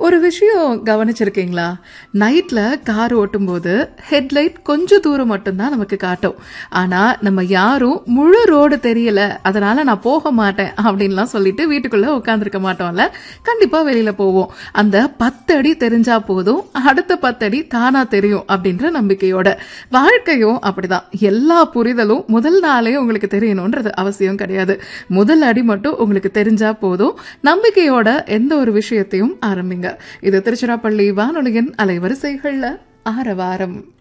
ஒரு விஷயம் கவனிச்சிருக்கீங்களா நைட்ல கார் ஓட்டும்போது ஹெட்லைட் கொஞ்சம் தூரம் மட்டும்தான் நமக்கு காட்டும் ஆனா நம்ம யாரும் முழு ரோடு தெரியல அதனால நான் போக மாட்டேன் அப்படின்லாம் சொல்லிட்டு வீட்டுக்குள்ள உட்காந்துருக்க மாட்டோம்ல கண்டிப்பா வெளியில போவோம் அந்த பத்து அடி தெரிஞ்சா போதும் அடுத்த பத்தடி தானா தெரியும் அப்படின்ற நம்பிக்கையோட வாழ்க்கையும் அப்படிதான் எல்லா புரிதலும் முதல் நாளே உங்களுக்கு தெரியணும்ன்றது அவசியம் கிடையாது முதல் அடி மட்டும் உங்களுக்கு தெரிஞ்சா போதும் நம்பிக்கையோட எந்த ஒரு விஷயத்தையும் ஆரம்பிங்க இது திருச்சிராப்பள்ளி வானொலியின் அலைவரிசைகள்ல ஆரவாரம்